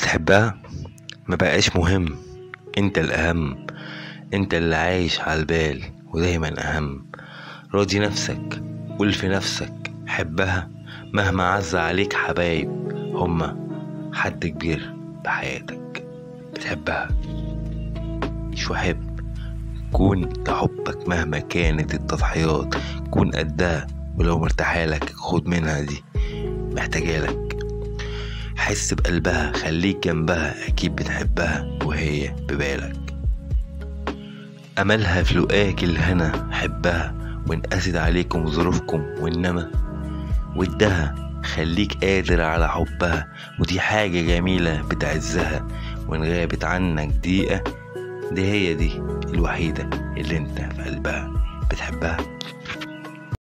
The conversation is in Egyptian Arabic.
بتحبها ما بقاش مهم انت الاهم انت اللي عايش على البال ودايما اهم راضي نفسك قول في نفسك حبها مهما عز عليك حبايب هما حد كبير بحياتك بتحبها مش وحب كون تحبك مهما كانت التضحيات كون قدها ولو مرتاحالك خد منها دي محتاجالك حس بقلبها خليك جنبها أكيد بتحبها وهي ببالك أملها في لقاك الهنا حبها وانقست عليكم ظروفكم وإنما ودها خليك قادر على حبها ودي حاجة جميلة بتعزها وإن غابت عنك دقيقة دي هي دي الوحيدة اللي انت في قلبها بتحبها